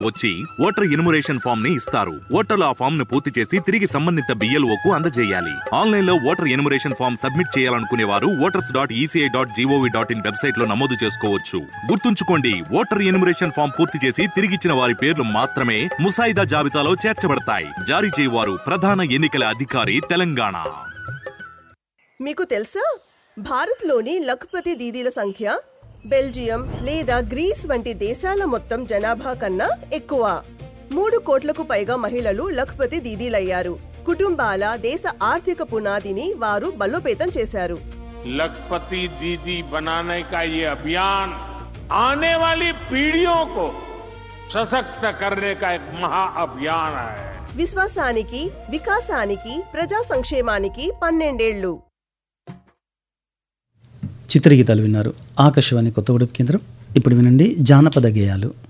వచ్చి voter enumeration form ని ఇస్తారు ఓటర్లు ఆ ఫామ్ ను పూర్తి చేసి తిరిగి సంబంధిత బిఎల్ఓకు అందజేయాలి ఆన్లైన్ లో ఓటర్ ఎన్యుమరేషన్ ఫామ్ సబ్మిట్ చేయాలనుకునే వారు voters dot ECI dot GOV dot IN website లో నమోదు చేసుకోవచ్చు గుర్తుంచుకోండి ఓటర్ ఎన్యుమరేషన్ ఫామ్ పూర్తి చేసి తిరిగిచ్చిన వారి పేర్లు మాత్రమే ముసాయిదా జాబితాలో చేర్చబడతాయి జారీ చేయవారు ప్రధాన ఎన్నికల అధికారి తెలంగాణ మీకు తెలుసా భారత్లోని లఖపతి దీదీల సంఖ్య బెల్జియం లేదా గ్రీస్ వంటి దేశాల మొత్తం జనాభా కన్నా ఎక్కువ మూడు కోట్లకు పైగా మహిళలు లఖపతి దీదీలయ్యారు కుటుంబాల దేశ ఆర్థిక పునాదిని వారు బలోపేతం చేశారు लखपति दीदी बनाने का ये अभियान आने वाली पीढ़ियों को सशक्त करने का एक महाअभियान है విశ్వాసానికి వికాసానికి ప్రజా సంక్షేమానికి పన్నెండేళ్లు చిత్రగీతాలు విన్నారు ఆకాశవాణి కొత్త ఉడుపు కేంద్రం ఇప్పుడు వినండి జానపద గేయాలు